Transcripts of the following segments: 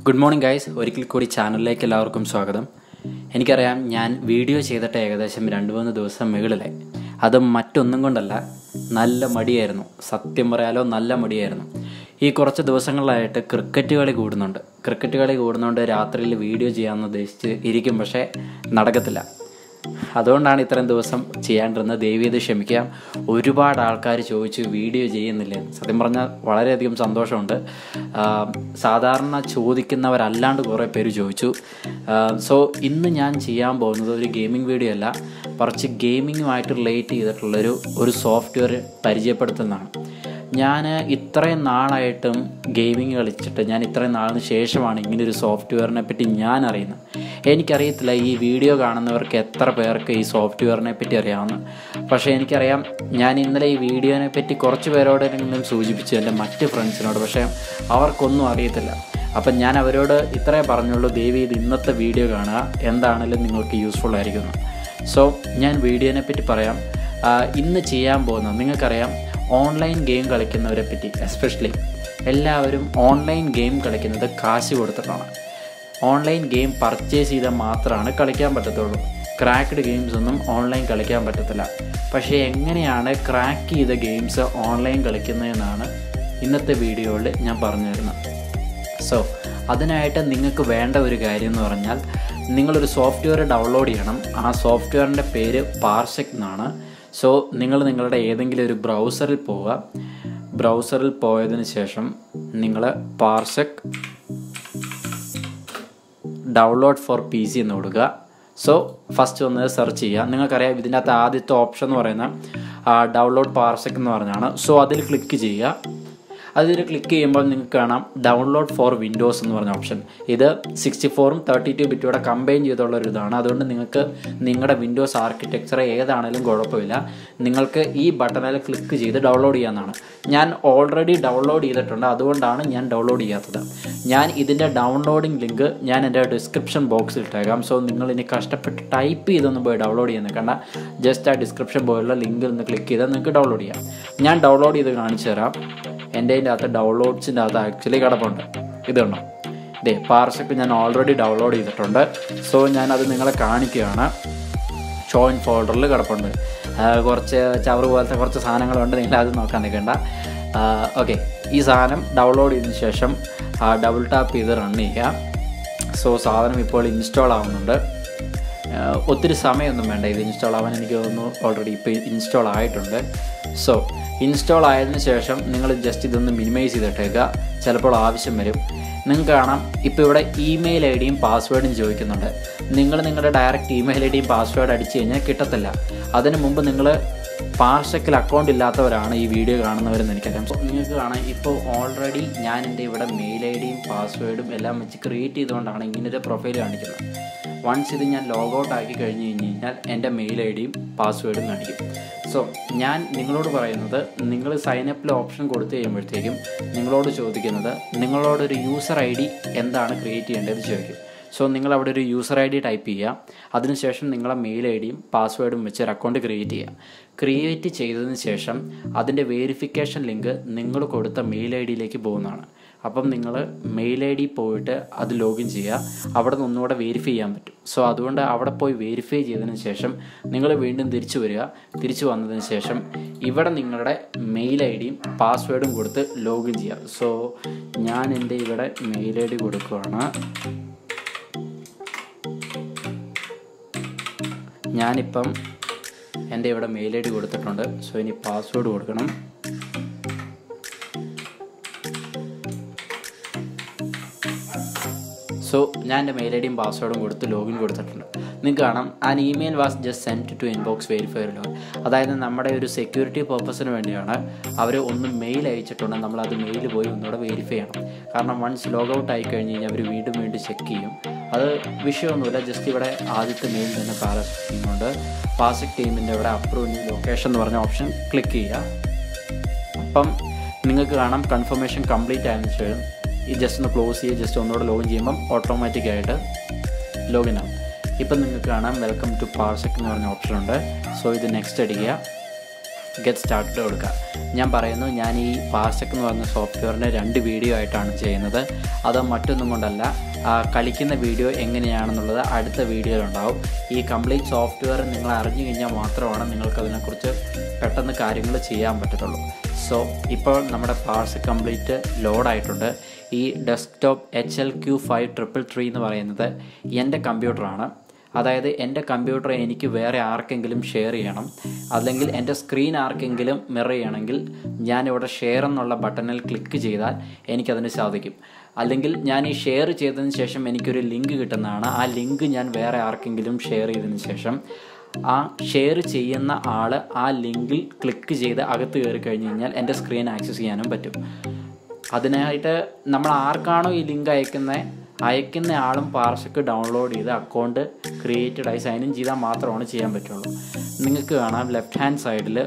good morning guys ഒരിക്കൽ കൂടി ചാനലിലേക്ക് എല്ലാവർക്കും സ്വാഗതം എനിക്കറിയാം ഞാൻ വീഡിയോ ചെയ്തിട്ട് ഏകദേശം രണ്ട് മൂന്ന് ദിവസം മുകളിലായി അത് മറ്റൊന്നും കൊണ്ടല്ല നല്ല മടിയായിരുന്നു സത്യം പറയാലോ നല്ല മടിയായിരുന്നു ഈ കുറച്ച് ദിവസങ്ങളായിട്ട് ക്രിക്കറ്റ് കളി കൂടുന്നുണ്ട് ക്രിക്കറ്റ് കളി കൂടുന്നതുകൊണ്ട് രാത്രിയിൽ വീഡിയോ ചെയ്യാമെന്ന് ഉദ്ദേശിച്ച് ഇരിക്കും പക്ഷേ നടക്കത്തില്ല അതുകൊണ്ടാണ് ഇത്രയും ദിവസം ചെയ്യാണ്ടിരുന്നത് ദൈവീത് ക്ഷമിക്കാം ഒരുപാട് ആൾക്കാർ ചോദിച്ചു വീഡിയോ ചെയ്യുന്നില്ലേ സത്യം പറഞ്ഞാൽ വളരെയധികം സന്തോഷമുണ്ട് ആ, സാധാരണ ചോദിക്കുന്നവരല്ലാണ്ട് കുറേ പേര് ചോദിച്ചു സോ ഇന്ന് ഞാൻ ചെയ്യാൻ പോകുന്നത് ഒരു ഗെയിമിംഗ് വീഡിയോ അല്ല കുറച്ച് ഗെയിമിങ്ങുമായിട്ട് റിലേറ്റ് ചെയ്തിട്ടുള്ളൊരു ഒരു സോഫ്റ്റ്വെയർ പരിചയപ്പെടുത്തുന്നതാണ് ഞാൻ ഇത്രയും നാളായിട്ടും ഗെയിമിങ് കളിച്ചിട്ട് ഞാൻ ഇത്രയും നാളിന് ശേഷമാണ് ഇങ്ങനെ ഒരു സോഫ്റ്റ്വെയറിനെ പറ്റി ഞാൻ അറിയുന്നത് എനിക്കറിയത്തില്ല ഈ വീഡിയോ കാണുന്നവർക്ക് എത്ര പേർക്ക് ഈ സോഫ്റ്റ്വെയറിനെ പറ്റി അറിയാവുന്ന പക്ഷേ എനിക്കറിയാം ഞാൻ ഇന്നലെ ഈ വീഡിയോനെ പറ്റി കുറച്ച് പേരോടെങ്കിലും സൂചിപ്പിച്ചു എൻ്റെ മറ്റ് ഫ്രണ്ട്സിനോട് പക്ഷേ അവർക്കൊന്നും അറിയത്തില്ല അപ്പം ഞാൻ അവരോട് ഇത്രേ പറഞ്ഞുള്ളൂ ദേവി ഇത് ഇന്നത്തെ വീഡിയോ കാണുക എന്താണെങ്കിലും നിങ്ങൾക്ക് യൂസ്ഫുൾ ആയിരിക്കുന്നു സോ ഞാൻ വീഡിയോനെ പറ്റി പറയാം ആ, ഇന്ന് ചെയ്യാൻ പോകുന്നത് നിങ്ങൾക്കറിയാം ഓൺലൈൻ ഗെയിം കളിക്കുന്നവരെ പറ്റി എസ്പെഷ്യലി എല്ലാവരും ഓൺലൈൻ ഗെയിം കളിക്കുന്നത് കാശ് കൊടുത്തിട്ടാണ് ഓൺലൈൻ ഗെയിം പർച്ചേസ് ചെയ്താൽ മാത്രമാണ് കളിക്കാൻ പറ്റത്തുള്ളൂ ക്രാക്ക്ഡ് ഗെയിംസ് ഒന്നും ഓൺലൈൻ കളിക്കാൻ പറ്റത്തില്ല പക്ഷേ എങ്ങനെയാണ് ക്രാക്ക് ചെയ്ത ഗെയിംസ് ഓൺലൈൻ കളിക്കുന്നതെന്നാണ് ഇന്നത്തെ വീഡിയോയിൽ ഞാൻ പറഞ്ഞു തരുന്നത് സോ അതിനായിട്ട് നിങ്ങൾക്ക് വേണ്ട ഒരു കാര്യം എന്ന് പറഞ്ഞാൽ നിങ്ങളൊരു സോഫ്റ്റ്വെയർ ഡൗൺലോഡ് ചെയ്യണം ആ സോഫ്റ്റ്വെയറിൻ്റെ പേര് പാർസെക് എന്നാണ് സോ നിങ്ങൾ നിങ്ങളുടെ ഏതെങ്കിലും ഒരു ബ്രൗസറിൽ പോവുക ബ്രൗസറിൽ പോയതിന് ശേഷം നിങ്ങൾ Parsec download for P C എന്ന് കൊടുക്കുക സോ ഫസ്റ്റ് ഒന്ന് സെർച്ച് ചെയ്യുക നിങ്ങൾക്കറിയാം ഇതിൻ്റെ അകത്ത് ആദ്യത്തെ ഓപ്ഷൻ എന്ന് പറയുന്ന ഡൗൺലോഡ് പാർസെക് എന്ന് പറഞ്ഞാണ് സോ അതിൽ ക്ലിക്ക് ചെയ്യുക അതിൽ ക്ലിക്ക് ചെയ്യുമ്പോൾ നിങ്ങൾക്ക് കാണാം ഡൗൺലോഡ് ഫോർ വിൻഡോസ് എന്ന് പറഞ്ഞ ഓപ്ഷൻ ഇത് സിക്സ്റ്റി ഫോറും തേർട്ടി ടു ബിറ്റൂടെ കമ്പൈൻ ചെയ്തുള്ള ഒരു ഇതാണ് അതുകൊണ്ട് നിങ്ങൾക്ക് നിങ്ങളുടെ വിൻഡോസ് ആർക്കിടെക്ചർ ഏതാണെങ്കിലും കുഴപ്പമില്ല നിങ്ങൾക്ക് ഈ ബട്ടണിൽ ക്ലിക്ക് ചെയ്ത് ഡൗൺലോഡ് ചെയ്യാവുന്നതാണ് ഞാൻ ഓൾറെഡി ഡൗൺലോഡ് ചെയ്തിട്ടുണ്ട് അതുകൊണ്ടാണ് ഞാൻ ഡൗൺലോഡ് ചെയ്യാത്തത് ഞാൻ ഇതിൻ്റെ ഡൗൺലോഡിംഗ് ലിങ്ക് ഞാൻ എൻ്റെ ഡിസ്ക്രിപ്ഷൻ ബോക്സിൽ ഇട്ടേക്കാം സോ നിങ്ങൾ ഇനി കഷ്ടപ്പെട്ട് ടൈപ്പ് ചെയ്തൊന്നും പോയി ഡൗൺലോഡ് ചെയ്യാൻ നിൽക്കണ്ട ജസ്റ്റ് ആ ഡിസ്ക്രിപ്ഷൻ പോലുള്ള ലിങ്കിൽ ഒന്ന് ക്ലിക്ക് ചെയ്താൽ നിങ്ങൾക്ക് ഡൗൺലോഡ് ചെയ്യാം ഞാൻ ഡൗൺലോഡ് ചെയ്ത് കാണിച്ചു തരാം എൻ്റെ അതിൻ്റെ അകത്ത് ഡൗൺലോഡ്സിൻ്റെ അകത്ത് ആക്ച്വലി കിടപ്പുണ്ട് ഇതുണ്ടോ ഇതേ പാർസക്ക് ഞാൻ ഓൾറെഡി ഡൗൺലോഡ് ചെയ്തിട്ടുണ്ട് സോ ഞാനത് നിങ്ങളെ കാണിക്കുകയാണ് ഷോയിൻ ഫോൾഡറിൽ കിടപ്പുണ്ട് ആ, കുറച്ച് ചവറ് പോലത്തെ കുറച്ച് സാധനങ്ങളുണ്ട് നിങ്ങൾ അത് നോക്കാൻ നിൽക്കണ്ട ഓക്കെ ഈ സാധനം ഡൗൺലോഡ് ചെയ്തതിന് ശേഷം ഡബിൾ ടാപ്പ് ചെയ്ത് റൺ ചെയ്യുക സോ സാധനം ഇപ്പോൾ ഇൻസ്റ്റാൾ ആവുന്നുണ്ട് ആ, ഒത്തിരി സമയമൊന്നും വേണ്ട ഇത് ഇൻസ്റ്റാൾ ആവാൻ എനിക്ക് തോന്നുന്നു ഓൾറെഡി ഇപ്പോൾ ഇൻസ്റ്റാൾ ആയിട്ടുണ്ട് സോ ഇൻസ്റ്റാൾ ആയതിനു ശേഷം നിങ്ങൾ ജസ്റ്റ് ഇതൊന്ന് മിനിമൈസ് ചെയ്തിട്ടേക്കുക ചിലപ്പോൾ ആവശ്യം വരും നിങ്ങൾക്ക് കാണാം ഇപ്പോൾ ഇവിടെ ഇമെയിൽ ഐ ഡിയും പാസ്വേഡും ചോദിക്കുന്നുണ്ട് നിങ്ങൾ നിങ്ങളുടെ ഡയറക്റ്റ് ഇമെയിൽ ഐ ഡിയും പാസ്വേഡ് അടിച്ചു കഴിഞ്ഞാൽ കിട്ടത്തില്ല അതിന് മുമ്പ് നിങ്ങൾ പാർസക്കിൽ അക്കൗണ്ട് ഇല്ലാത്തവരാണ് ഈ വീഡിയോ കാണുന്നവരെന്ന് എനിക്കറിയാം സോ നിങ്ങൾക്ക് കാണാം ഇപ്പോൾ ഓൾറെഡി ഞാൻ എൻ്റെ ഇവിടെ മെയിൽ ഐ ഡിയും പാസ്വേഡും എല്ലാം വെച്ച് ക്രിയേറ്റ് ചെയ്തുകൊണ്ടാണ് ഇങ്ങനൊരു പ്രൊഫൈൽ കാണിക്കുന്നത് വൺസ് ഇത് ഞാൻ ലോഗ് ഔട്ട് ആക്കി കഴിഞ്ഞ് കഴിഞ്ഞ് കഴിഞ്ഞാൽ എൻ്റെ മെയിൽ ഐ ഡിയും പാസ്വേഡും കാണിക്കും സോ ഞാൻ നിങ്ങളോട് പറയുന്നത് നിങ്ങൾ സൈനപ്പിൽ ഓപ്ഷൻ കൊടുത്തു കഴിയുമ്പോഴത്തേക്കും നിങ്ങളോട് ചോദിക്കുന്നത് നിങ്ങളോടൊരു യൂസർ ഐ ഡി എന്താണ് ക്രിയേറ്റ് ചെയ്യേണ്ടത് ചോദിക്കും സോ നിങ്ങൾ അവിടെ ഒരു യൂസർ ഐ ഡി ടൈപ്പ് ചെയ്യുക അതിനുശേഷം നിങ്ങളെ മെയിൽ ഐ ഡിയും പാസ്വേഡും വെച്ച് ഒരു അക്കൗണ്ട് ക്രിയേറ്റ് ചെയ്യുക ക്രിയേറ്റ് ചെയ്തതിന് ശേഷം അതിൻ്റെ വേരിഫിക്കേഷൻ ലിങ്ക് നിങ്ങൾ കൊടുത്ത മെയിൽ ഐ ഡിയിലേക്ക് പോകുന്നതാണ് അപ്പം നിങ്ങൾ മെയിൽ ഐ ഡി പോയിട്ട് അത് ലോഗിൻ ചെയ്യുക അവിടെ നിന്ന് ഒന്നുകൂടെ വെരിഫൈ ചെയ്യാൻ പറ്റും സോ അതുകൊണ്ട് അവിടെ പോയി വെരിഫൈ ചെയ്തതിന് ശേഷം നിങ്ങൾ വീണ്ടും തിരിച്ചു വരിക തിരിച്ചു വന്നതിന് ശേഷം ഇവിടെ നിങ്ങളുടെ മെയിൽ ഐ ഡിയും പാസ്വേഡും കൊടുത്ത് ലോഗിൻ ചെയ്യുക സോ ഞാൻ എൻ്റെ ഇവിടെ മെയിൽ ഐ ഡി കൊടുക്കുകയാണ് ഞാനിപ്പം എൻ്റെ ഇവിടെ മെയിൽ ഐ ഡി കൊടുത്തിട്ടുണ്ട് സോ ഇനി പാസ്വേഡ് കൊടുക്കണം സോ ഞാൻ എൻ്റെ മെയിൽ ഐ ഡിയും പാസ്വേഡും കൊടുത്ത് ലോഗിൻ കൊടുത്തിട്ടുണ്ട് നിങ്ങൾക്ക് കാണാം an email was just send to inbox verified log അതായത് നമ്മുടെ ഒരു സെക്യൂരിറ്റി പർപ്പസിന് വേണ്ടിയാണ് അവർ ഒന്ന് മെയിൽ അയച്ചിട്ടുണ്ട് നമ്മൾ അത് മെയിൽ പോയി ഒന്നുകൂടെ വെരിഫൈ ചെയ്യണം കാരണം വൺസ് ലോഗ് ഔട്ട് ആയി കഴിഞ്ഞ് കഴിഞ്ഞാൽ അവർ വീണ്ടും വീണ്ടും ചെക്ക് ചെയ്യും അത് വിഷയമൊന്നുമില്ല ജസ്റ്റ് ഇവിടെ ആദ്യത്തെ മെയിൽ തന്നെ പാരസ് ചെയ്യുന്നുണ്ട് പാസിക് ടീമിൻ്റെ ഇവിടെ അപ്രൂവ് ന്യൂ ലൊക്കേഷൻ എന്ന് പറഞ്ഞ ഓപ്ഷൻ ക്ലിക്ക് ചെയ്യുക അപ്പം നിങ്ങൾക്ക് കാണാം കൺഫർമേഷൻ കംപ്ലീറ്റ് ആയതിനു ശേഷം ഈ ജസ്റ്റ് ഒന്ന് ക്ലോസ് ചെയ്യുക ജസ്റ്റ് ഒന്നുകൂടെ ലോഗിൻ ചെയ്യുമ്പം ഓട്ടോമാറ്റിക്കായിട്ട് ലോഗിൻ ആവും ഇപ്പം നിങ്ങൾക്ക് കാണാം വെൽക്കം ടു പാർസെക് എന്ന് പറഞ്ഞ ഓപ്ഷൻ ഉണ്ട് സോ ഇത് നെക്സ്റ്റ് അടിക്കുക ഗെറ്റ് സ്റ്റാർട്ടഡ് കൊടുക്കുക ഞാൻ പറയുന്നു ഞാൻ ഈ പാസക് എന്ന് പറഞ്ഞ സോഫ്റ്റ്വെയറിൻ്റെ രണ്ട് വീഡിയോ ആയിട്ടാണ് ചെയ്യുന്നത് അത് മറ്റൊന്നും കൊണ്ടല്ല ആ, കളിക്കുന്ന വീഡിയോ എങ്ങനെയാണെന്നുള്ളത് അടുത്ത വീഡിയോയിലുണ്ടാവും ഈ കംപ്ലീറ്റ് സോഫ്റ്റ്വെയർ നിങ്ങൾ അറിഞ്ഞു കഴിഞ്ഞാൽ മാത്രമാണ് നിങ്ങൾക്ക് അതിനെക്കുറിച്ച് പെട്ടെന്ന് കാര്യങ്ങൾ ചെയ്യാൻ പറ്റത്തുള്ളൂ സോ ഇപ്പോൾ നമ്മുടെ പാർസ് കംപ്ലീറ്റ് ലോഡായിട്ടുണ്ട് ഈ desktop H L Q five triple three എന്ന് പറയുന്നത് എൻ്റെ കമ്പ്യൂട്ടറാണ് അതായത് എൻ്റെ കമ്പ്യൂട്ടർ എനിക്ക് വേറെ ആർക്കെങ്കിലും ഷെയർ ചെയ്യണം അല്ലെങ്കിൽ എൻ്റെ സ്ക്രീൻ ആർക്കെങ്കിലും മിറർ ചെയ്യണമെങ്കിൽ ഞാനിവിടെ ഷെയർ എന്നുള്ള ബട്ടണിൽ ക്ലിക്ക് ചെയ്താൽ എനിക്കതിന് സാധിക്കും അല്ലെങ്കിൽ ഞാൻ ഈ ഷെയർ ചെയ്തതിന് ശേഷം എനിക്കൊരു ലിങ്ക് കിട്ടുന്നതാണ് ആ ലിങ്ക് ഞാൻ വേറെ ആർക്കെങ്കിലും ഷെയർ ചെയ്തതിന് ശേഷം ആ ഷെയർ ചെയ്യുന്ന ആൾ ആ ലിങ്കിൽ ക്ലിക്ക് ചെയ്ത് അകത്ത് കയറി കഴിഞ്ഞ് കഴിഞ്ഞാൽ എൻ്റെ സ്ക്രീൻ ആക്സസ് ചെയ്യാനും പറ്റും അതിനായിട്ട് നമ്മൾ ആർക്കാണോ ഈ ലിങ്ക് അയക്കുന്നത് അയക്കുന്ന ആളും പാർസക്ക് ഡൗൺലോഡ് ചെയ്ത് അക്കൗണ്ട് ക്രിയേറ്റഡ് ആയി സൈൻ ഇൻ ചെയ്താൽ മാത്രമാണ് ചെയ്യാൻ പറ്റുള്ളൂ നിങ്ങൾക്ക് കാണാം ലെഫ്റ്റ് ഹാൻഡ് സൈഡിൽ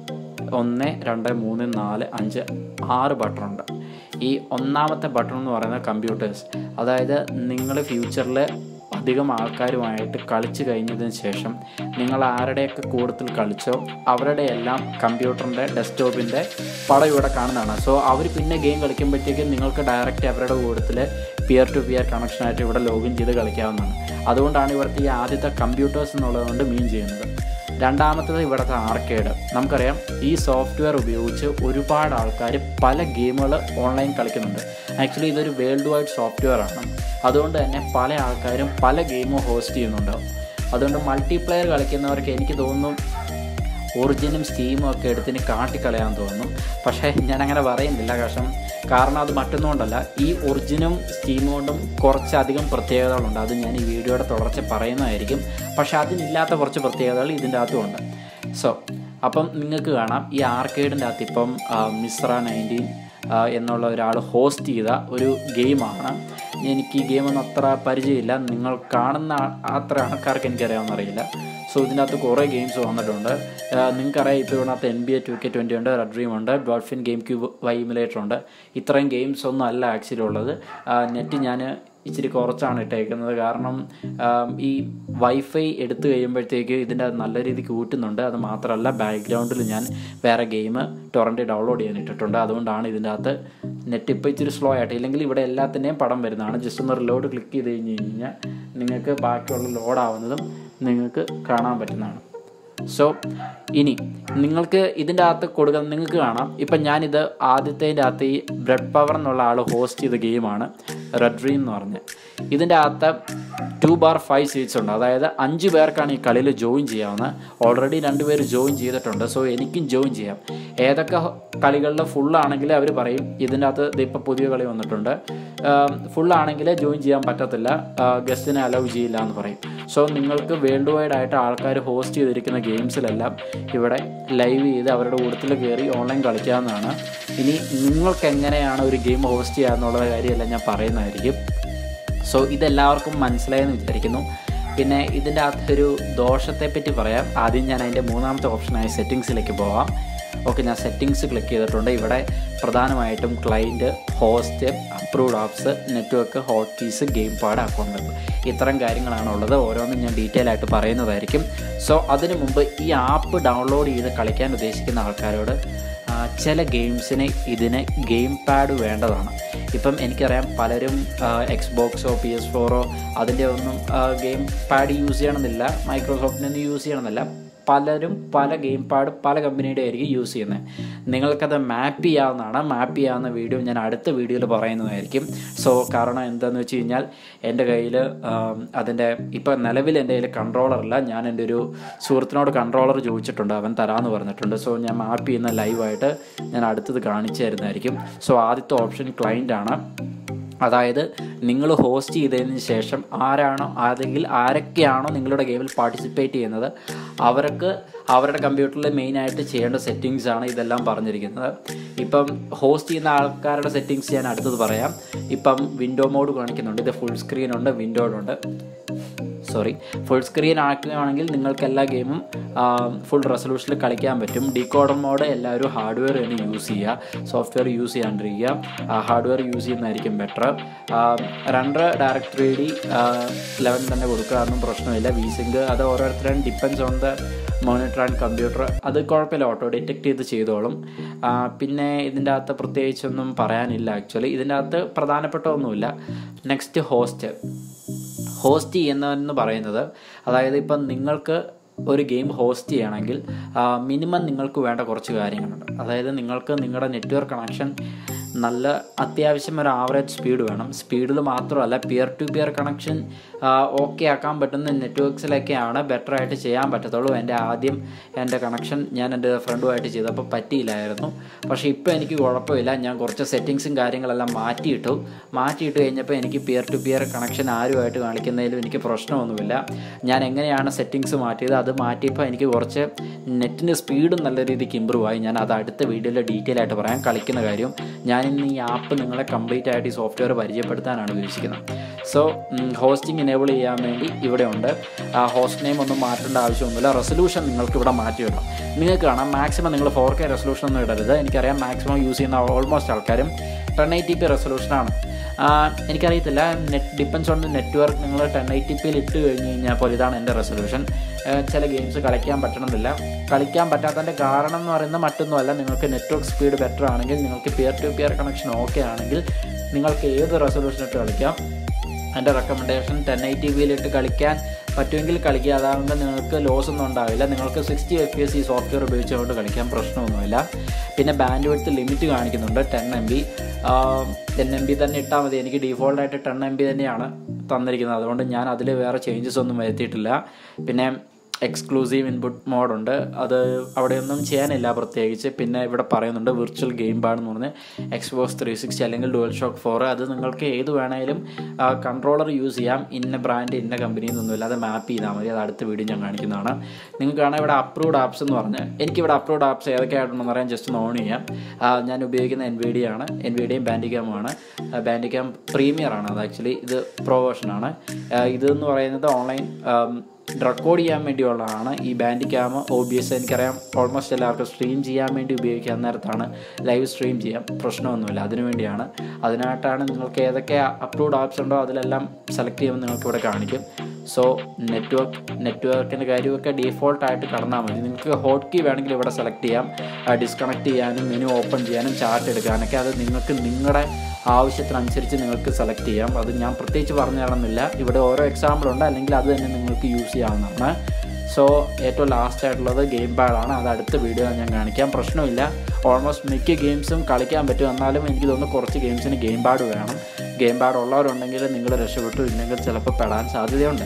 ഒന്ന് രണ്ട് മൂന്ന് നാല് അഞ്ച് ആറ് ബട്ടൺ ഉണ്ട് ഈ ഒന്നാമത്തെ ബട്ടൺ എന്ന് പറയുന്നത് കമ്പ്യൂട്ടേഴ്സ് അതായത് നിങ്ങൾ ഫ്യൂച്ചറിൽ അധികം ആൾക്കാരുമായിട്ട് കളിച്ച് കഴിഞ്ഞതിന് ശേഷം നിങ്ങൾ ആരുടെയൊക്കെ കൂട്ടത്തിൽ കളിച്ചോ അവരുടെ എല്ലാം കമ്പ്യൂട്ടറിൻ്റെ ഡെസ്ക്ടോപ്പിൻ്റെ പടം ഇവിടെ കാണുന്നതാണ് സോ അവർ പിന്നെ ഗെയിം കളിക്കുമ്പോഴത്തേക്കും നിങ്ങൾക്ക് ഡയറക്റ്റ് അവരുടെ കൂട്ടത്തിൽ പിയർ ടു പിയർ കണക്ഷനായിട്ട് ഇവിടെ ലോഗിൻ ചെയ്ത് കളിക്കാവുന്നതാണ് അതുകൊണ്ടാണ് ഇവിടുത്തെ ഈ ആദ്യത്തെ കമ്പ്യൂട്ടേഴ്സ് എന്നുള്ളതുകൊണ്ട് മീൻ ചെയ്യുന്നത് രണ്ടാമത്തത് ഇവിടുത്തെ ആർക്കേഡ് നമുക്കറിയാം ഈ സോഫ്റ്റ്വെയർ ഉപയോഗിച്ച് ഒരുപാട് ആൾക്കാർ പല ഗെയിമുകൾ ഓൺലൈൻ കളിക്കുന്നുണ്ട് ആക്ച്വലി ഇതൊരു വേൾഡ് വൈഡ് സോഫ്റ്റ്വെയർ ആണ് അതുകൊണ്ട് തന്നെ പല ആൾക്കാരും പല ഗെയിമും ഹോസ്റ്റ് ചെയ്യുന്നുണ്ടാവും അതുകൊണ്ട് മൾട്ടിപ്ലെയർ കളിക്കുന്നവർക്ക് എനിക്ക് തോന്നുന്നു ഒറിജിനും സ്റ്റീമും ഒക്കെ എടുത്തിന് കാട്ടിക്കളയാൻ തോന്നുന്നു പക്ഷേ ഞാൻ അങ്ങനെ പറയുന്നില്ല കാരണം കാരണം അത് മറ്റൊന്നുകൊണ്ടല്ല ഈ ഒറിജിനും സ്റ്റീമും കൊണ്ടും കുറച്ചധികം പ്രത്യേകതകളുണ്ട് അത് ഞാൻ ഈ വീഡിയോയുടെ തുടർച്ച പറയുന്നതായിരിക്കും പക്ഷേ അതിനില്ലാത്ത കുറച്ച് പ്രത്യേകതകൾ ഇതിൻ്റെ അകത്തുമുണ്ട് സോ അപ്പം നിങ്ങൾക്ക് കാണാം ഈ ആർക്കേഡിൻ്റെ അകത്ത് ഇപ്പം മിസ്ര നയൻറ്റീൻ എന്നുള്ള ഒരാൾ ഹോസ്റ്റ് ചെയ്ത ഒരു ഗെയിമാണ് എനിക്ക് ഈ ഗെയിമൊന്നും അത്ര പരിചയമില്ല നിങ്ങൾ കാണുന്ന ആ- അത്ര ആൾക്കാർക്ക് എനിക്കറിയാമെന്ന് അറിയില്ല സോ ഇതിൻ്റെ അകത്ത് കുറേ ഗെയിംസ് വന്നിട്ടുണ്ട് ആഹ് നിങ്ങൾക്കറിയാം ഇപ്പോൾ ഇതിനകത്ത് N B A two K twenty ഉണ്ട് റെഡ് ഡ്രീം ഉണ്ട് ഡോൾഫിൻ ഗെയിം ക്യൂബ് വൈമുലേറ്റർ ഉണ്ട് ഇത്രയും ഗെയിംസ് ഒന്നും അല്ല ആക്ച്വലി ഉള്ളത് നെറ്റ് ഞാൻ ഇച്ചിരി കുറച്ചാണ് ഇട്ടേക്കുന്നത് കാരണം ആം, ഈ വൈഫൈ എടുത്തു കഴിയുമ്പോഴത്തേക്ക് ഇതിൻ്റെ അത് നല്ല രീതിക്ക് കൂട്ടുന്നുണ്ട് അത് മാത്രമല്ല ബാക്ക്ഗ്രൗണ്ടിൽ ഞാൻ വേറെ ഗെയിം ടൊറൻറ്റ് ഡൗൺലോഡ് ചെയ്യാൻ ഇട്ടിട്ടുണ്ട് അതുകൊണ്ടാണ് ഇതിൻ്റെ അകത്ത് നെറ്റ് ഇപ്പോൾ ഇച്ചിരി സ്ലോ ആയിട്ട് ഇല്ലെങ്കിൽ ഇവിടെ എല്ലാത്തിൻ്റെയും പടം വരുന്നതാണ് ജസ്റ്റ് ഒന്ന് റിലോഡ് ക്ലിക്ക് ചെയ്ത് കഴിഞ്ഞ് കഴിഞ്ഞാൽ നിങ്ങൾക്ക് ബാക്കിയുള്ള ലോഡാവുന്നതും നിങ്ങൾക്ക് കാണാൻ പറ്റുന്നതാണ് സോ ഇനി നിങ്ങൾക്ക് ഇതിൻ്റെ അകത്ത് കൊടുക്കാൻ നിങ്ങൾക്ക് കാണാം ഇപ്പം ഞാനിത് ആദ്യത്തേൻ്റെ അകത്ത് ഈ ബ്രെഡ് പവർ എന്നുള്ള ആൾ ഹോസ്റ്റ് ചെയ്ത ഗെയിമാണ് റെഡ് ഡ്രീം എന്ന് പറഞ്ഞ് ഇതിൻ്റെ അകത്ത് ടു ബാർ ഫൈവ് സീറ്റ്സ് ഉണ്ട് അതായത് അഞ്ച് പേർക്കാണ് ഈ കളിയിൽ ജോയിൻ ചെയ്യാവുന്നത് ഓൾറെഡി രണ്ട് പേര് ജോയിൻ ചെയ്തിട്ടുണ്ട് സോ എനിക്കും ജോയിൻ ചെയ്യാം ഏതൊക്കെ കളികളിൽ ഫുള്ളാണെങ്കിൽ അവർ പറയും ഇതിൻ്റെ അകത്ത് ഇപ്പോൾ പുതിയ കളി വന്നിട്ടുണ്ട് ഫുള്ളാണെങ്കിൽ ജോയിൻ ചെയ്യാൻ പറ്റത്തില്ല ഗസ്റ്റിനെ അലൗ ചെയ്യില്ല എന്ന് പറയും സോ നിങ്ങൾക്ക് വേൾഡ് വൈഡ് ആയിട്ട് ആൾക്കാർ ഹോസ്റ്റ് ചെയ്തിരിക്കുന്ന ഗെയിംസിലെല്ലാം ഇവിടെ ലൈവ് ചെയ്ത് അവരുടെ കൂട്ടത്തിൽ കയറി ഓൺലൈൻ കളിക്കാവുന്നതാണ് ഇനി നിങ്ങൾക്ക് എങ്ങനെയാണ് ഒരു ഗെയിം ഹോസ്റ്റ് ചെയ്യുക എന്നുള്ള കാര്യമെല്ലാം ഞാൻ പറയുന്നതായിരിക്കും സോ ഇതെല്ലാവർക്കും മനസ്സിലായെന്ന് വിചാരിക്കുന്നു പിന്നെ ഇതിൻ്റെ അകത്തൊരു ദോഷത്തെപ്പറ്റി പറയാം ആദ്യം ഞാൻ അതിൻ്റെ മൂന്നാമത്തെ ഓപ്ഷനായ സെറ്റിങ്സിലേക്ക് പോവാം ഓക്കെ ഞാൻ സെറ്റിങ്സ് ക്ലിക്ക് ചെയ്തിട്ടുണ്ട് ഇവിടെ പ്രധാനമായിട്ടും client host approved apps network hot keys game pad account ഇത്തരം കാര്യങ്ങളാണ് ഉള്ളത് ഓരോന്നും ഞാൻ ഡീറ്റെയിൽ ആയിട്ട് പറയുന്നതായിരിക്കും സോ അതിനു മുമ്പ് ഈ ആപ്പ് ഡൗൺലോഡ് ചെയ്ത് കളിക്കാൻ ഉദ്ദേശിക്കുന്ന ആൾക്കാരോട് ആ, ചില ഗെയിംസിന് ഇതിന് ഗെയിം പാഡ് വേണ്ടതാണ് ഇപ്പം എനിക്കറിയാം പലരും എക്സ് ബോക്സോ പി എസ് ഫോറോ അതിൻ്റെ ഒന്നും ഗെയിം പാഡ് യൂസ് ചെയ്യണമെന്നില്ല മൈക്രോസോഫ്റ്റിനൊന്നും യൂസ് ചെയ്യണമെന്നില്ല പലരും പല ഗെയിം പാഡ് പല കമ്പനിയുടെ ആയിരിക്കും യൂസ് ചെയ്യുന്നത് നിങ്ങൾക്കത് മാപ്പ് ചെയ്യാവുന്നതാണ് മാപ്പ് ചെയ്യാവുന്ന വീഡിയോ ഞാൻ അടുത്ത വീഡിയോയിൽ പറയുന്നതായിരിക്കും സോ കാരണം എന്താണെന്ന് വെച്ച് കഴിഞ്ഞാൽ എൻ്റെ കയ്യിൽ അതിൻ്റെ ഇപ്പം നിലവിൽ എൻ്റെ കയ്യിൽ കൺട്രോളറില്ല ഞാൻ എൻ്റെ ഒരു സുഹൃത്തിനോട് കൺട്രോളർ ചോദിച്ചിട്ടുണ്ട് അവൻ തരാമെന്ന് പറഞ്ഞിട്ടുണ്ട് സോ ഞാൻ മാപ്പ് ചെയ്യുന്ന ലൈവായിട്ട് ഞാൻ അടുത്തത് കാണിച്ചു തരുന്നതായിരിക്കും സോ ആദ്യത്തെ ഓപ്ഷൻ ക്ലൈൻ്റ് ആണ് അതായത് നിങ്ങൾ ഹോസ്റ്റ് ചെയ്തതിന് ശേഷം ആരാണോ അല്ലെങ്കിൽ ആരൊക്കെയാണോ നിങ്ങളുടെ ഗെയിമിൽ പാർട്ടിസിപ്പേറ്റ് ചെയ്യുന്നത് അവർക്ക് അവരുടെ കമ്പ്യൂട്ടറിൽ മെയിനായിട്ട് ചെയ്യേണ്ട സെറ്റിങ്സ് ആണ് ഇതെല്ലാം പറഞ്ഞിരിക്കുന്നത് ഇപ്പം ഹോസ്റ്റ് ചെയ്യുന്ന ആൾക്കാരുടെ സെറ്റിങ്സ് ഞാൻ അടുത്തത് പറയാം ഇപ്പം വിൻഡോ മോഡ് കാണിക്കുന്നുണ്ട് ഇത് ഫുൾ സ്ക്രീൻ ഉണ്ട് വിൻഡോയിലുണ്ട് സോറി ഫുൾ സ്ക്രീൻ ആക്കുകയാണെങ്കിൽ നിങ്ങൾക്ക് എല്ലാ ഗെയിമും ഫുൾ റെസൊല്യൂഷനിൽ കളിക്കാൻ പറ്റും ഡീകോഡർ മോഡ് എല്ലാവരും ഹാർഡ്വെയർ തന്നെ യൂസ് ചെയ്യുക സോഫ്റ്റ്വെയർ യൂസ് ചെയ്യാണ്ടിരിക്കുക ഹാർഡ്വെയർ യൂസ് ചെയ്യുന്നതായിരിക്കും ബെറ്റർ രണ്ട് ഡയറക്ട് ത്രീ ഡി ലെവൻ തന്നെ കൊടുക്കാറൊന്നും പ്രശ്നമില്ല വി സിങ്ക് അത് ഓരോരുത്തരും depends on the monitor and computer അത് കുഴപ്പമില്ല ഓട്ടോ ഡിറ്റക്ട് ചെയ്ത് ചെയ്തോളും ആ, പിന്നെ ഇതിൻ്റെ അകത്ത് പ്രത്യേകിച്ചൊന്നും പറയാനില്ല ആക്ച്വലി ഇതിൻ്റെ അകത്ത് പ്രധാനപ്പെട്ട ഒന്നുമില്ല നെക്സ്റ്റ് ഹോസ്റ്റ് ഹോസ്റ്റ് ചെയ്യുന്നതെന്ന് പറയുന്നത് അതായത് ഇപ്പം നിങ്ങൾക്ക് ഒരു ഗെയിം ഹോസ്റ്റ് ചെയ്യണമെങ്കിൽ മിനിമം നിങ്ങൾക്ക് വേണ്ട കുറച്ച് കാര്യങ്ങളുണ്ട് അതായത് നിങ്ങൾക്ക് നിങ്ങളുടെ നെറ്റ്വർക്ക് കണക്ഷൻ നല്ല അത്യാവശ്യം ഒരു ആവറേജ് സ്പീഡ് വേണം സ്പീഡിൽ മാത്രമല്ല peer to peer connection okay ആക്കാൻ പറ്റുന്ന നെറ്റ്വർക്ക്സിലൊക്കെയാണ് ബെറ്റർ ആയിട്ട് ചെയ്യാൻ പറ്റത്തുള്ളൂ എൻ്റെ ആദ്യം എൻ്റെ കണക്ഷൻ ഞാൻ എൻ്റെ ഫ്രണ്ടുമായിട്ട് ചെയ്തപ്പോൾ പറ്റിയില്ലായിരുന്നു പക്ഷേ ഇപ്പോൾ എനിക്ക് കുഴപ്പമില്ല ഞാൻ കുറച്ച് സെറ്റിങ്സും കാര്യങ്ങളെല്ലാം മാറ്റിയിട്ടു മാറ്റിയിട്ട് കഴിഞ്ഞപ്പോൾ എനിക്ക് പിയർ ടു പിയർ കണക്ഷൻ ആരുമായിട്ട് കാണിക്കുന്നതിലും എനിക്ക് പ്രശ്നമൊന്നുമില്ല ഞാൻ എങ്ങനെയാണ് സെറ്റിങ്സ് മാറ്റിയത് അത് മാറ്റിയപ്പോൾ എനിക്ക് കുറച്ച് നെറ്റിൻ്റെ സ്പീഡും നല്ല രീതിക്ക് ഇമ്പ്രൂവ് ആയി ഞാൻ അത് അടുത്ത വീഡിയോയിൽ ഡീറ്റെയിൽ ആയിട്ട് പറയാം കളിക്കുന്ന കാര്യം ഞാൻ ഇന്ന് ഈ ആപ്പ് നിങ്ങളെ കംപ്ലീറ്റ് ആയിട്ട് ഈ സോഫ്റ്റ്വെയർ പരിചയപ്പെടുത്താനാണ് ഉദ്ദേശിക്കുന്നത് സോ ഹോസ്റ്റിംഗ് എനേബിൾ ചെയ്യാൻ വേണ്ടി ഇവിടെ ഉണ്ട് ഹോസ്റ്റ് നെയിം ഒന്നും മാറ്റേണ്ട ആവശ്യമൊന്നുമില്ല റെസൊല്യൂഷൻ നിങ്ങൾക്ക് ഇവിടെ മാറ്റിയിടാം നിങ്ങൾക്ക് കാണാം മാക്സിമം നിങ്ങൾ ഫോർ കെ റെസൊല്യൂഷൻ ഒന്നും ഇടരുത് എനിക്കറിയാം മാക്സിമം യൂസ് ചെയ്യുന്ന ഓൾമോസ്റ്റ് ആൾക്കാരും ടെൻ എയ്റ്റി പി റെസൊല്യൂഷനാണ് എനിക്കറിയത്തില്ല നെറ്റ് ഡിപ്പെൻസ് ഓൺ നെറ്റ്വർക്ക് നിങ്ങൾ ടെൻ എയ്റ്റി പിയിൽ ഇട്ട് കഴിഞ്ഞ് കഴിഞ്ഞാൽ അപ്പോൾ ഇതാണ് എൻ്റെ റെസൊല്യൂഷൻ ചില ഗെയിംസ് കളിക്കാൻ പറ്റണമെന്നില്ല കളിക്കാൻ പറ്റാത്തതിൻ്റെ കാരണം എന്ന് പറയുന്നത് മറ്റൊന്നുമല്ല നിങ്ങൾക്ക് നെറ്റ്വർക്ക് സ്പീഡ് ബെറ്റർ ആണെങ്കിൽ നിങ്ങൾക്ക് peer to peer connection okay ആണെങ്കിൽ നിങ്ങൾക്ക് ഏത് റെസൊല്യൂഷൻ ഇട്ട് കളിക്കാം എൻ്റെ റെക്കമെൻഡേഷൻ ടെൻ എയ്റ്റി വിയിലിട്ട് കളിക്കാൻ പറ്റുമെങ്കിൽ കളിക്കുക അതാകുമ്പോൾ നിങ്ങൾക്ക് ലോസ് ഒന്നും ഉണ്ടാവില്ല നിങ്ങൾക്ക് സിക്സ്റ്റി എഫ് പി എസ് ഈ സോഫ്റ്റ്വെയർ ഉപയോഗിച്ചുകൊണ്ട് കളിക്കാൻ പ്രശ്നമൊന്നുമില്ല പിന്നെ ബാൻഡ് വിഡ്ത്ത് ലിമിറ്റ് കാണിക്കുന്നുണ്ട് ten M B ten M B തന്നെ ഇട്ടാൽ മതി എനിക്ക് ഡീഫോൾട്ടായിട്ട് ടെൻ എം ബി തന്നെയാണ് തന്നിരിക്കുന്നത് അതുകൊണ്ട് ഞാൻ അതിൽ വേറെ ചേഞ്ചസ് ഒന്നും വരുത്തിയിട്ടില്ല പിന്നെ എക്സ്ക്ലൂസീവ് ഇൻപുട്ട് മോഡുണ്ട് അത് അവിടെയൊന്നും ചെയ്യാനില്ല പ്രത്യേകിച്ച് പിന്നെ ഇവിടെ പറയുന്നുണ്ട് വിർച്വൽ ഗെയിം പാഡ് എന്ന് പറഞ്ഞ് എക്സ്ബോക്സ് ത്രീ സിക്സ്റ്റി അല്ലെങ്കിൽ ഡുവൽ ഷോക്ക് ഫോർ അത് നിങ്ങൾക്ക് ഏത് വേണേലും കൺട്രോളർ യൂസ് ചെയ്യാം ഇന്ന ബ്രാൻഡ് ഇന്ന കമ്പനി എന്നൊന്നുമില്ല അത് മാപ്പ് ചെയ്താൽ മതി അത് അടുത്ത വീഡിയോ ഞാൻ കാണിക്കുന്നതാണ് നിങ്ങൾക്ക് കാണാം ഇവിടെ അപ്രൂവ്ഡ് ആപ്സ് എന്ന് പറഞ്ഞ് എനിക്കിവിടെ അപ്രൂവ്ഡ് ആപ്സ് ഏതൊക്കെയായിട്ടുണ്ടെന്ന് അറിയാൻ ജസ്റ്റ് ഒന്ന് ഓൺ ചെയ്യാം ആ, ഞാൻ ഉപയോഗിക്കുന്ന എൻ വി ഡി ആണ് എൻ വി ഡിയും ബാൻഡിക്യാമുമാണ് ബാൻഡിക്യാം പ്രീമിയർ ആണ് അത് ആക്ച്വലി ഇത് പ്രോ വേർഷനാണ് ഇതെന്ന് പറയുന്നത് ഓൺലൈൻ റെക്കോർഡ് ചെയ്യാൻ വേണ്ടിയുള്ളതാണ് ഈ Bandicam O B S എനിക്കറിയാം ഓൾമോസ്റ്റ് എല്ലാവർക്കും സ്ട്രീം ചെയ്യാൻ വേണ്ടി ഉപയോഗിക്കാൻ നേരത്താണ് ലൈവ് സ്ട്രീം ചെയ്യാം പ്രശ്നമൊന്നുമില്ല അതിനു വേണ്ടിയാണ് അതിനായിട്ടാണ് നിങ്ങൾക്ക് ഏതൊക്കെ അപ്രൂവ്ഡ് ആപ്സ് ഉണ്ടോ അതിലെല്ലാം സെലക്ട് ചെയ്യുമ്പോൾ നിങ്ങൾക്ക് ഇവിടെ കാണിക്കും സോ നെറ്റ്വർക്ക് നെറ്റ്വർക്കിൻ്റെ കാര്യമൊക്കെ ഡീഫോൾട്ടായിട്ട് കടന്നാൽ മതി നിങ്ങൾക്ക് ഹോട്ട് കീ വേണമെങ്കിൽ ഇവിടെ സെലക്ട് ചെയ്യാം ഡിസ്കണക്ട് ചെയ്യാനും മെനു ഓപ്പൺ ചെയ്യാനും ചാർട്ട് എടുക്കാനൊക്കെ അത് നിങ്ങൾക്ക് നിങ്ങളുടെ ആവശ്യത്തിനനുസരിച്ച് നിങ്ങൾക്ക് സെലക്ട് ചെയ്യാം അത് ഞാൻ പ്രത്യേകിച്ച് പറഞ്ഞു തരണമെന്നില്ല ഇവിടെ ഓരോ എക്സാമ്പിൾ ഉണ്ട് അല്ലെങ്കിൽ അത് തന്നെ നിങ്ങൾക്ക് യൂസ് ചെയ്യാവുന്നതാണ് സോ ഏറ്റവും ലാസ്റ്റ് ആയിട്ടുള്ളത് ഗെയിം പാഡാണ് അത് അടുത്ത വീഡിയോ ഞാൻ കാണിക്കാം പ്രശ്നമില്ല ഓൾമോസ്റ്റ് മിക്ക ഗെയിംസും കളിക്കാൻ പറ്റും എന്നാലും എനിക്ക് തോന്നുന്നു കുറച്ച് ഗെയിംസിന് ഗെയിം പാഡ് വേണം ഗെയിം പാഡ് ഉള്ളവരുണ്ടെങ്കിൽ നിങ്ങൾ രക്ഷപ്പെട്ടു ഇല്ലെങ്കിൽ ചിലപ്പോൾ പെടാൻ സാധ്യതയുണ്ട്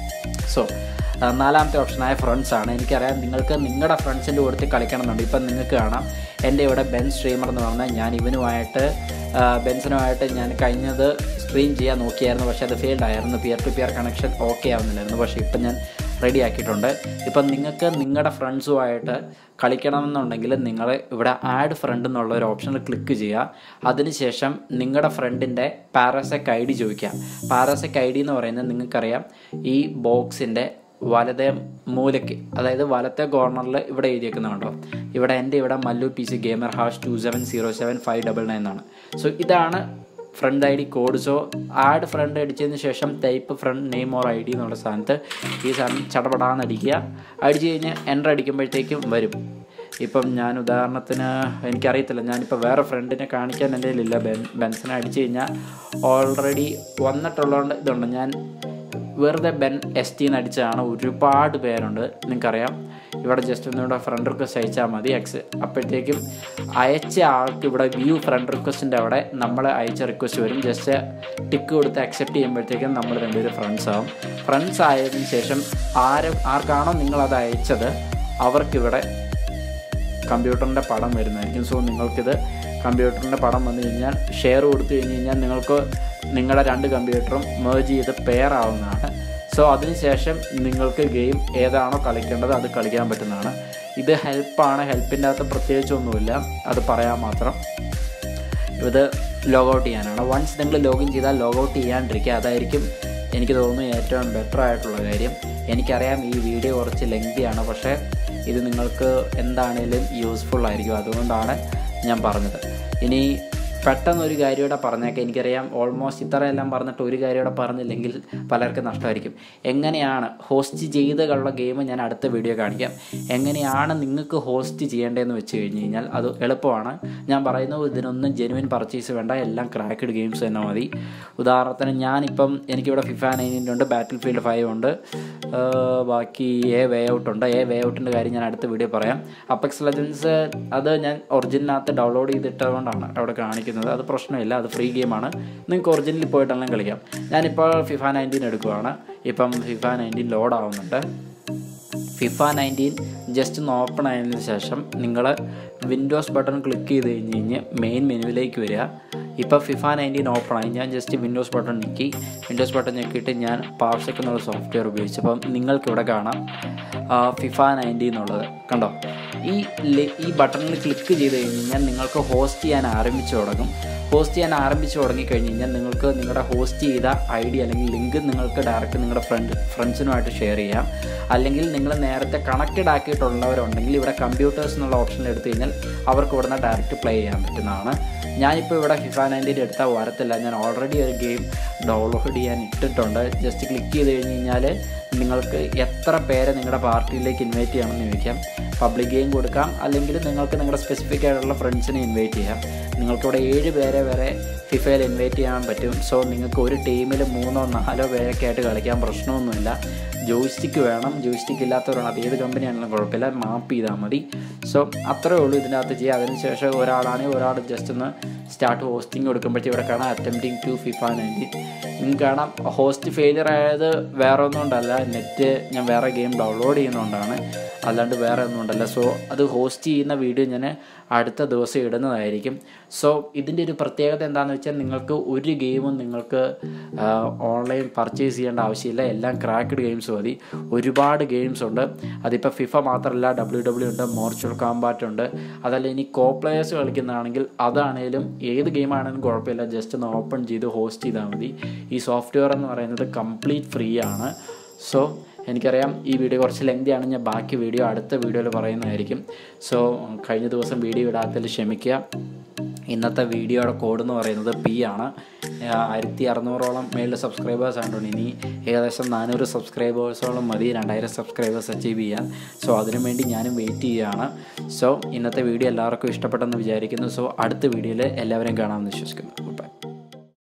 സോ ആ, നാലാമത്തെ ഓപ്ഷനായ ഫ്രണ്ട്സ് ആണ് എനിക്കറിയാം നിങ്ങൾക്ക് നിങ്ങളുടെ ഫ്രണ്ട്സിൻ്റെ കൂടെ കളിക്കണമെന്നുണ്ട് ഇപ്പം നിങ്ങൾക്ക് കാണാം എൻ്റെ ഇവിടെ ബെൻ സ്ട്രീമർ എന്ന് പറഞ്ഞാൽ ഞാൻ ഇവനുമായിട്ട് ആ, ബെൻസനുമായിട്ട് ഞാൻ കഴിഞ്ഞത് സ്ട്രീം ചെയ്യാൻ നോക്കിയായിരുന്നു പക്ഷേ അത് ഫെയിൽഡ് ആയിരുന്നു peer to peer connection okay ആവുന്നില്ലായിരുന്നു പക്ഷേ ഇപ്പം ഞാൻ റെഡി ആക്കിയിട്ടുണ്ട് ഇപ്പം നിങ്ങൾക്ക് നിങ്ങളുടെ ഫ്രണ്ട്സുമായിട്ട് കളിക്കണമെന്നുണ്ടെങ്കിൽ നിങ്ങൾ ഇവിടെ ആഡ് ഫ്രണ്ട് എന്നുള്ള ഒരു ഓപ്ഷനിൽ ക്ലിക്ക് ചെയ്യുക അതിനുശേഷം നിങ്ങളുടെ ഫ്രണ്ടിൻ്റെ പാരസെക് ഐ ഡി ചോദിക്കുക പാരസെക് ഐ ഡി എന്ന് പറയുന്നത് നിങ്ങൾക്കറിയാം ഈ ബോക്സിൻ്റെ വലതേ മൂലയ്ക്ക് അതായത് വലത്തെ കോർണറിൽ ഇവിടെ എഴുതിയേക്കുന്നുണ്ടോ ഇവിടെ എൻ്റെ ഇവിടെ Mallu P C gamer hash two seven zero seven five double nine എന്നാണ് സോ ഇതാണ് friend I D code so add friend അടിച്ചതിന് ശേഷം type friend name or I D എന്നുള്ള സ്ഥാനത്ത് ഈ സാധനം ചടപടാന്ന് അടിക്കുക അടിച്ച് കഴിഞ്ഞ് എൻ്റർ അടിക്കുമ്പോഴത്തേക്കും വരും ഇപ്പം ഞാൻ ഉദാഹരണത്തിന് എനിക്കറിയത്തില്ല ഞാനിപ്പോൾ വേറെ ഫ്രണ്ടിനെ കാണിക്കാൻ എൻ്റെ കയ്യിലില്ല ബെൻ ബെൻസിനെ അടിച്ചു കഴിഞ്ഞാൽ ഓൾറെഡി വന്നിട്ടുള്ളതുകൊണ്ട് ഇതുണ്ട് ഞാൻ വെറുതെ ബെൻ എസ് ടിന്ന് അടിച്ചതാണ് ഒരുപാട് പേരുണ്ട് നിങ്ങൾക്കറിയാം ഇവിടെ ജസ്റ്റ് ഒന്ന് ഇവിടെ ഫ്രണ്ട് റിക്വസ്റ്റ് അയച്ചാൽ മതി എക്സ് അപ്പോഴത്തേക്കും അയച്ച ആൾക്ക് ഇവിടെ വ്യൂ ഫ്രണ്ട് റിക്വസ്റ്റിൻ്റെ അവിടെ നമ്മൾ അയച്ച റിക്വസ്റ്റ് വരും ജസ്റ്റ് ടിക്ക് കൊടുത്ത് അക്സെപ്റ്റ് ചെയ്യുമ്പോഴത്തേക്കും നമ്മൾ രണ്ടുപേരും ഫ്രണ്ട്സ് ആവും ഫ്രണ്ട്സ് ആയതിനു ശേഷം ആര് ആർക്കാണോ നിങ്ങളത് അയച്ചത് അവർക്കിവിടെ കമ്പ്യൂട്ടറിൻ്റെ പടം വരുന്നതായിരിക്കും സോ നിങ്ങൾക്കിത് കമ്പ്യൂട്ടറിൻ്റെ പടം വന്നു കഴിഞ്ഞാൽ ഷെയർ കൊടുത്തു കഴിഞ്ഞ് കഴിഞ്ഞാൽ നിങ്ങൾക്ക് നിങ്ങളുടെ രണ്ട് കമ്പ്യൂട്ടറും മേർജ് ചെയ്ത് പെയർ ആവുന്നതാണ് സോ അതിനുശേഷം നിങ്ങൾക്ക് ഗെയിം ഏതാണോ കളിക്കേണ്ടത് അത് കളിക്കാൻ പറ്റുന്നതാണ് ഇത് ഹെൽപ്പാണ് ഹെൽപ്പിൻ്റെ അകത്ത് പ്രത്യേകിച്ചൊന്നുമില്ല അത് പറയാൻ മാത്രം ഇത് ലോഗൗട്ട് ചെയ്യാനാണ് വൺസ് നിങ്ങൾ ലോഗിൻ ചെയ്താൽ ലോഗൗട്ട് ചെയ്യാണ്ടിരിക്കുക അതായിരിക്കും എനിക്ക് തോന്നുന്നു ഏറ്റവും ബെറ്റർ ആയിട്ടുള്ള കാര്യം എനിക്കറിയാം ഈ വീഡിയോ കുറച്ച് ലെങ്തിയാണ് പക്ഷേ ഇത് നിങ്ങൾക്ക് എന്താണേലും യൂസ്ഫുൾ ആയിരിക്കും അതുകൊണ്ടാണ് ഞാൻ പറഞ്ഞത് ഇനി പെട്ടെന്ന് ഒരു കാര്യം കൂടെ പറഞ്ഞേക്കാം എനിക്കറിയാം ഓൾമോസ്റ്റ് ഇത്രയെല്ലാം പറഞ്ഞിട്ട് ഒരു കാര്യം കൂടെ പറഞ്ഞില്ലെങ്കിൽ പലർക്കും നഷ്ടമായിരിക്കും എങ്ങനെയാണ് ഹോസ്റ്റ് ചെയ്തുള്ള ഗെയിം ഞാൻ അടുത്ത വീഡിയോ കാണിക്കാം എങ്ങനെയാണ് നിങ്ങൾക്ക് ഹോസ്റ്റ് ചെയ്യേണ്ടതെന്ന് വെച്ച് കഴിഞ്ഞ് കഴിഞ്ഞാൽ അത് എളുപ്പമാണ് ഞാൻ പറയുന്നത് ഇതിനൊന്നും ജെനുവിൻ പർച്ചേസ് വേണ്ട എല്ലാം ക്രാക്കഡ് ഗെയിംസ് തന്നെ മതി ഉദാഹരണത്തിന് ഞാനിപ്പം എനിക്കിവിടെ ഫിഫ നയൻറ്റീൻ ഉണ്ട് ബാറ്റിൽ ഫീൽഡ് ഫൈവ് ഉണ്ട് ഏർ ബാക്കി എ വേ ഔട്ട് ഉണ്ട് എ വേ ഔട്ടിൻ്റെ കാര്യം ഞാൻ അടുത്ത വീഡിയോ പറയാം അപ്പക്സ് ലെജൻസ് അത് ഞാൻ ഒറിജിനകത്ത് ഡൗൺലോഡ് ചെയ്തിട്ടുകൊണ്ടാണ് അവിടെ കാണിക്കുന്നത് അത് പ്രശ്നമില്ല അത് ഫ്രീ ഗെയിമാണ് നിങ്ങൾക്ക് ഒറിജിനലിൽ പോയിട്ടെല്ലാം കളിക്കാം ഞാനിപ്പോൾ ഫിഫ നയൻറ്റീൻ എടുക്കുവാണ് ഇപ്പം ഫിഫ നയൻറ്റീൻ ലോഡ് ആവുന്നുണ്ട് ഫിഫ നയൻറ്റീൻ ജസ്റ്റ് ഒന്ന് ഓപ്പൺ ആയതിനു ശേഷം നിങ്ങൾ വിൻഡോസ് ബട്ടൺ ക്ലിക്ക് ചെയ്ത് കഴിഞ്ഞ് കഴിഞ്ഞ് മെയിൻ മെനുവിലേക്ക് വരിക ഇപ്പോൾ ഫിഫ നയൻറ്റീൻ ഓപ്പൺ ആയി ഞാൻ ജസ്റ്റ് വിൻഡോസ് ബട്ടൺ ഞെക്കി വിൻഡോസ് ബട്ടൺ ഞെക്കിയിട്ട് ഞാൻ പാർസെക് എന്നുള്ള സോഫ്റ്റ്വെയർ ഉപയോഗിച്ചപ്പം നിങ്ങൾക്കിവിടെ കാണാം ഫിഫ നയൻറ്റീൻ എന്നുള്ളത് കണ്ടോ ഈ ലെ- ഈ ബട്ടണിൽ ക്ലിക്ക് ചെയ്ത് കഴിഞ്ഞ് കഴിഞ്ഞാൽ നിങ്ങൾക്ക് ഹോസ്റ്റ് ചെയ്യാൻ ആരംഭിച്ചു തുടങ്ങും ഹോസ്റ്റ് ചെയ്യാൻ ആരംഭിച്ചു തുടങ്ങി കഴിഞ്ഞ് കഴിഞ്ഞാൽ നിങ്ങൾക്ക് നിങ്ങളുടെ ഹോസ്റ്റ് ചെയ്ത ഐ ഡി അല്ലെങ്കിൽ ലിങ്ക് നിങ്ങൾക്ക് ഡയറക്റ്റ് നിങ്ങളുടെ ഫ്രണ്ട് ഫ്രണ്ട്സിനുമായിട്ട് ഷെയർ ചെയ്യാം അല്ലെങ്കിൽ നിങ്ങൾ നേരത്തെ കണക്റ്റഡ് ആക്കിയിട്ടുള്ളവരുണ്ടെങ്കിൽ ഇവിടെ കമ്പ്യൂട്ടേഴ്സ് എന്നുള്ള ഓപ്ഷൻ എടുത്തു കഴിഞ്ഞാൽ അവർക്ക് ഇവിടുന്ന് ഡയറക്റ്റ് പ്ലേ ചെയ്യാൻ പറ്റുന്നതാണ് ഞാനിപ്പോൾ ഇവിടെ ഫിഫ നയൻറ്റീൻ എടുത്താൽ വരത്തില്ല ഞാൻ ഓൾറെഡി ഒരു ഗെയിം ഡൗൺലോഡ് ചെയ്യാൻ ഇട്ടിട്ടുണ്ട് ജസ്റ്റ് ക്ലിക്ക് ചെയ്ത് കഴിഞ്ഞ് കഴിഞ്ഞാൽ നിങ്ങൾക്ക് എത്ര പേരെ നിങ്ങളുടെ പാർട്ടിയിലേക്ക് ഇൻവൈറ്റ് ചെയ്യണമെന്ന് ചോദിക്കാം പബ്ലിക് ഗെയിം കൊടുക്കാം അല്ലെങ്കിൽ നിങ്ങൾക്ക് നിങ്ങളുടെ സ്പെസിഫിക് ആയിട്ടുള്ള ഫ്രണ്ട്സിനെ ഇൻവൈറ്റ് ചെയ്യാം നിങ്ങൾക്കിവിടെ ഏഴ് പേരെ വരെ ഫിഫയിൽ ഇൻവൈറ്റ് ചെയ്യാൻ പറ്റും സോ നിങ്ങൾക്ക് ഒരു ടീമിൽ മൂന്നോ നാലോ പേരൊക്കെ ആയിട്ട് കളിക്കാൻ പ്രശ്നമൊന്നുമില്ല ജോയിസ്റ്റിക്ക് വേണം ജോയിസ്റ്റിക്ക് ഇല്ലാത്തവരാണ് അത് ഏത് കമ്പനിയാണെങ്കിലും കുഴപ്പമില്ല മാപ്പ് ചെയ്താൽ മതി സോ അത്രേ ഉള്ളൂ ഇതിനകത്ത് ചെയ്യുക അതിനുശേഷം ഒരാളാണെങ്കിൽ ഒരാൾ ജസ്റ്റ് ഒന്ന് സ്റ്റാർട്ട് ഹോസ്റ്റിംഗ് കൊടുക്കുമ്പോഴത്തേക്ക് ഇവിടെ കാണാം അറ്റംപ്റ്റിംഗ് ടു ഫിഫ നയൻറ്റീൻ നിങ്ങൾക്ക് കാണാം ഹോസ്റ്റ് ഫെയിലിയർ ആയത് വേറെ ഒന്നും കൊണ്ടല്ല നെറ്റ് ഞാൻ വേറെ ഗെയിം ഡൗൺലോഡ് ചെയ്യുന്നതുകൊണ്ടാണ് അല്ലാണ്ട് വേറെ ഒന്നും ഉണ്ടല്ല സോ അത് ഹോസ്റ്റ് ചെയ്യുന്ന വീഡിയോ ഞാൻ അടുത്ത ദിവസം ഇടുന്നതായിരിക്കും സോ ഇതിൻ്റെ ഒരു പ്രത്യേകത എന്താണെന്ന് വെച്ചാൽ നിങ്ങൾക്ക് ഒരു ഗെയിമും നിങ്ങൾക്ക് ഓൺലൈൻ പർച്ചേസ് ചെയ്യേണ്ട ആവശ്യമില്ല എല്ലാം ക്രാക്കഡ് ഗെയിംസ് മതി ഒരുപാട് ഗെയിംസ് ഉണ്ട് അതിപ്പോൾ ഫിഫ മാത്രമല്ല ഡബ്ല്യു ഡബ്ല്യു ഉണ്ട് മോർച്വൽ കോമ്പാറ്റ് ഉണ്ട് അതല്ല ഇനി കോ പ്ലേയേഴ്സ് കളിക്കുന്നതാണെങ്കിൽ അതാണേലും ഏത് ഗെയിമാണെങ്കിലും കുഴപ്പമില്ല ജസ്റ്റ് ഒന്ന് ഓപ്പൺ ചെയ്ത് ഹോസ്റ്റ് ചെയ്താൽ മതി ഈ സോഫ്റ്റ്വെയർ എന്ന് പറയുന്നത് കംപ്ലീറ്റ് ഫ്രീ ആണ് സോ എനിക്കറിയാം ഈ വീഡിയോ കുറച്ച് ലെങ്തിയാണ് ഞാൻ ബാക്കി വീഡിയോ അടുത്ത വീഡിയോയിൽ പറയുന്നതായിരിക്കും സോ കഴിഞ്ഞ ദിവസം വീഡിയോ ഇടാത്തതിൽ ക്ഷമിക്കുക ഇന്നത്തെ വീഡിയോയുടെ കോഡ് എന്ന് പറയുന്നത് പി ആണ് ആയിരത്തി അറുന്നൂറോളം മേളിൽ സബ്സ്ക്രൈബേഴ്സ് ആയിട്ടുണ്ട് ഇനി ഏകദേശം നാനൂറ് സബ്സ്ക്രൈബേഴ്സോളം മതി രണ്ടായിരം സബ്സ്ക്രൈബേഴ്സ് അച്ചീവ് ചെയ്യാൻ സോ അതിനു വേണ്ടി ഞാനും വെയിറ്റ് ചെയ്യുകയാണ് സോ ഇന്നത്തെ വീഡിയോ എല്ലാവർക്കും ഇഷ്ടപ്പെട്ടെന്ന് വിചാരിക്കുന്നു സോ അടുത്ത വീഡിയോയിൽ എല്ലാവരെയും കാണാമെന്ന് വിശ്വസിക്കുന്നു ബൈ